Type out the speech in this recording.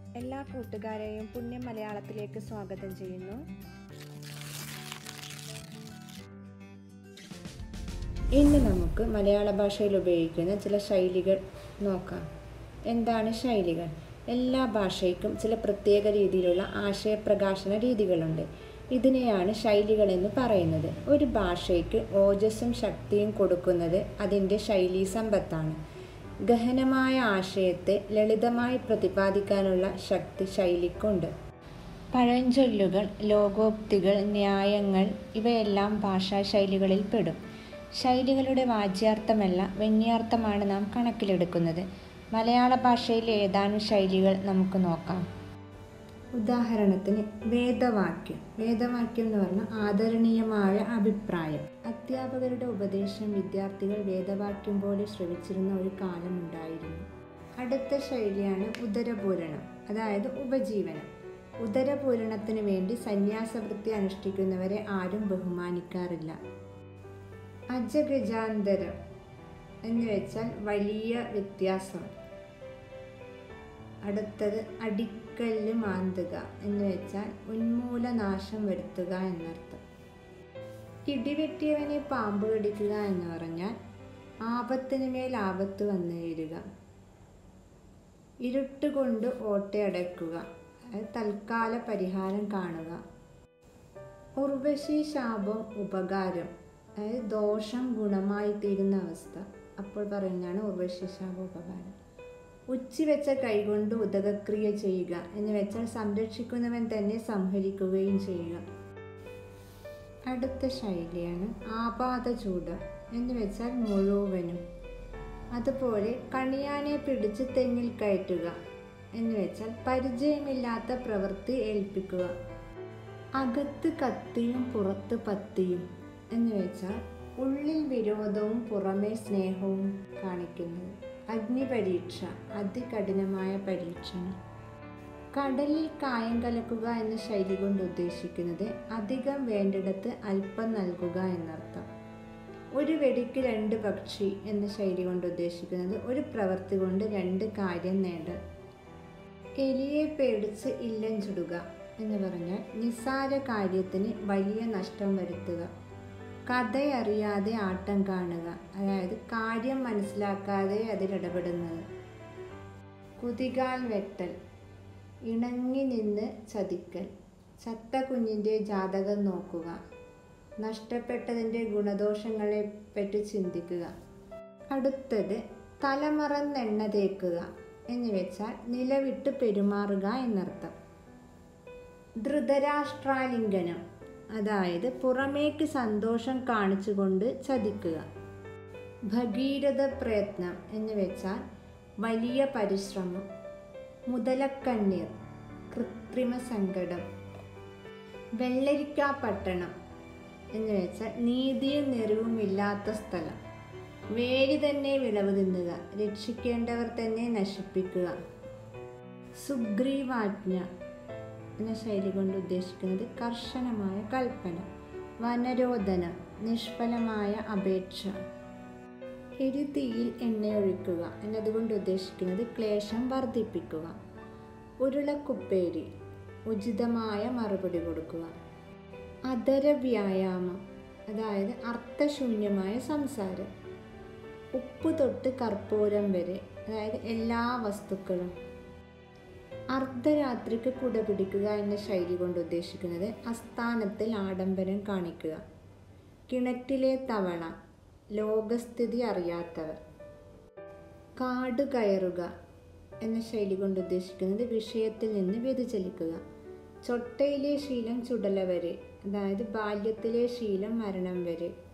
എല്ലാ കൂട്ടുകാരെയും പുണ്യം മലയാളത്തിലേക്ക് സ്വാഗതം ചെയ്യുന്നു ഇന്ന് നമുക്ക് മലയാള ഭാഷയിൽ ഉപയോഗിക്കുന്ന ചില ശൈലികൾ നോക്കാം എന്താണ് ശൈലികൾ എല്ലാ ഭാഷയ്ക്കും ചില പ്രത്യേക രീതിയിലുള്ള ആശയപ്രകാശന രീതികളുണ്ട് ഇതിനെയാണ് ശൈലികൾ എന്ന് പറയുന്നത് ഒരു ഭാഷയ്ക്ക് ഓജസ്സും ശക്തിയും കൊടുക്കുന്നത് അതിൻ്റെ ശൈലീ സമ്പത്താണ് ഗഹനമായ ആശയത്തെ ലളിതമായി പ്രതിപാദിക്കാനുള്ള ശക്തി ശൈലിക്കുണ്ട് പഴഞ്ചൊല്ലുകൾ ലോകോക്തികൾ ന്യായങ്ങൾ ഇവയെല്ലാം ഭാഷാ ശൈലികളിൽ പെടും ശൈലികളുടെ വാച്യാർത്ഥമല്ല വ്യംഗ്യാർത്ഥമാണ് നാം കണക്കിലെടുക്കുന്നത് മലയാള ഭാഷയിലെ ഏതാനും ശൈലികൾ നമുക്ക് നോക്കാം ഉദാഹരണത്തിന് വേദവാക്യം വേദവാക്യം എന്ന് പറഞ്ഞാൽ ആദരണീയമായ അഭിപ്രായം അധ്യാപകരുടെ ഉപദേശം വിദ്യാർത്ഥികൾ വേദവാക്യം പോലെ ശ്രവിച്ചിരുന്ന ഒരു കാലമുണ്ടായിരുന്നു അടുത്ത ശൈലിയാണ് ഉദരപൂരണം അതായത് ഉപജീവനം ഉദരപൂരണത്തിന് വേണ്ടി സന്യാസവൃത്തി അനുഷ്ഠിക്കുന്നവരെ ആരും ബഹുമാനിക്കാറില്ല അജഗജാന്തരം എന്ന് വെച്ചാൽ വലിയ വ്യത്യാസം അടുത്തത് അടിക്കല്ല് മാന്തുക എന്ന് വെച്ചാൽ ഉന്മൂലനാശം വരുത്തുക എന്നർത്ഥം ഇടിവെട്ടിയവനെ പാമ്പ് കടിക്കുക എന്ന് പറഞ്ഞാൽ ആപത്തിന് മേൽ ആപത്ത് വന്നു ചേരുക ഇരുട്ടുകൊണ്ട് ഓട്ടയടയ്ക്കുക അത് തൽക്കാല പരിഹാരം കാണുക ഉർവശി ശാപം ഉപകാരം അതായത് ദോഷം ഗുണമായി തീരുന്ന അവസ്ഥ അപ്പോൾ പറയുന്നതാണ് ഉർവശി ശാപം ഉപകാരം ഉച്ചി വെച്ച കൈകൊണ്ട് ഉദകക്രിയ ചെയ്യുക എന്ന് വെച്ചാൽ സംരക്ഷിക്കുന്നവൻ തന്നെ സംഹരിക്കുകയും ചെയ്യുക അടുത്ത ശൈലിയാണ് ആപാത ചൂട് എന്ന് വെച്ചാൽ മുഴുവനും അതുപോലെ കണിയാനെ പിടിച്ച് തെങ്ങിൽ കയറ്റുക എന്ന് വെച്ചാൽ പരിചയമില്ലാത്ത പ്രവൃത്തി ഏൽപ്പിക്കുക അകത്ത് കത്തിയും പുറത്ത് പത്തിയും എന്ന് വെച്ചാൽ ഉള്ളിൽ വിരോധവും പുറമേ സ്നേഹവും കാണിക്കുന്നത് അഗ്നിപരീക്ഷ അതികഠിനമായ പരീക്ഷണം കടലിൽ കായം കലക്കുക എന്ന ശൈലി കൊണ്ട് ഉദ്ദേശിക്കുന്നത് അധികം വേണ്ടിടത്ത് അല്പം നൽകുക എന്നർത്ഥം ഒരു വെടിക്ക് രണ്ട് പക്ഷി എന്ന ശൈലി കൊണ്ട് ഉദ്ദേശിക്കുന്നത് ഒരു പ്രവൃത്തി കൊണ്ട് രണ്ട് കാര്യം നേടൽ എലിയെ പേടിച്ച് ഇല്ലം ചുടുക എന്ന് പറഞ്ഞാൽ നിസ്സാര കാര്യത്തിന് വലിയ നഷ്ടം വരുത്തുക കഥയറിയാതെ ആട്ടം കാണുക അതായത് കാര്യം മനസ്സിലാക്കാതെ അതിലിടപെടുന്നത് കുതികാൽ വെട്ടൽ ഇണങ്ങി നിന്ന് ചതിക്കൽ ചത്ത കുഞ്ഞിൻ്റെ ജാതകം നോക്കുക നഷ്ടപ്പെട്ടതിൻ്റെ ഗുണദോഷങ്ങളെ പറ്റി ചിന്തിക്കുക അടുത്തത് തലമറന്നെണ്ണ തേക്കുക എന്ന് വെച്ചാൽ നിലവിട്ട് പെരുമാറുക എന്നർത്ഥം ധൃതരാഷ്ട്രാലിംഗനം അതായത് പുറമേക്ക് സന്തോഷം കാണിച്ചുകൊണ്ട് ചതിക്കുക ഭഗീരഥ പ്രയത്നം എന്ന് വെച്ചാൽ വലിയ പരിശ്രമം മുതലക്കണ്ണീർ കൃത്രിമ സങ്കടം വെള്ളരിക്ക പട്ടണം എന്ന് വെച്ചാൽ നീതിയും നിറവും ഇല്ലാത്ത സ്ഥലം വേര് തന്നെ വിളവ് തിന്നുക രക്ഷിക്കേണ്ടവർ തന്നെ നശിപ്പിക്കുക സുഗ്രീവാജ്ഞ എന്ന ശൈലി കൊണ്ട് ഉദ്ദേശിക്കുന്നത് കർശനമായ കൽപ്പന വനരോധനം നിഷ്ഫലമായ അപേക്ഷ എരുതിയിൽ എണ്ണയൊഴിക്കുക എന്നതുകൊണ്ട് ഉദ്ദേശിക്കുന്നത് ക്ലേശം വർദ്ധിപ്പിക്കുക ഉരുളക്കുപ്പേരി ഉചിതമായ മറുപടി കൊടുക്കുക അതര വ്യായാമം അതായത് അർത്ഥശൂന്യമായ സംസാരം ഉപ്പ് തൊട്ട് കർപ്പൂരം വരെ അതായത് എല്ലാ വസ്തുക്കളും അർദ്ധരാത്രിക്ക് കുട പിടിക്കുക എന്ന ശൈലി കൊണ്ട് ഉദ്ദേശിക്കുന്നത് അസ്ഥാനത്തിൽ ആഡംബരം കാണിക്കുക കിണറ്റിലെ തവള ലോകസ്ഥിതി അറിയാത്തവർ കാട് കയറുക എന്ന ശൈലി കൊണ്ട് ഉദ്ദേശിക്കുന്നത് വിഷയത്തിൽ നിന്ന് വ്യതിചലിക്കുക ചൊട്ടയിലെ ശീലം ചുടല വരെ അതായത് ബാല്യത്തിലെ ശീലം മരണം വരെ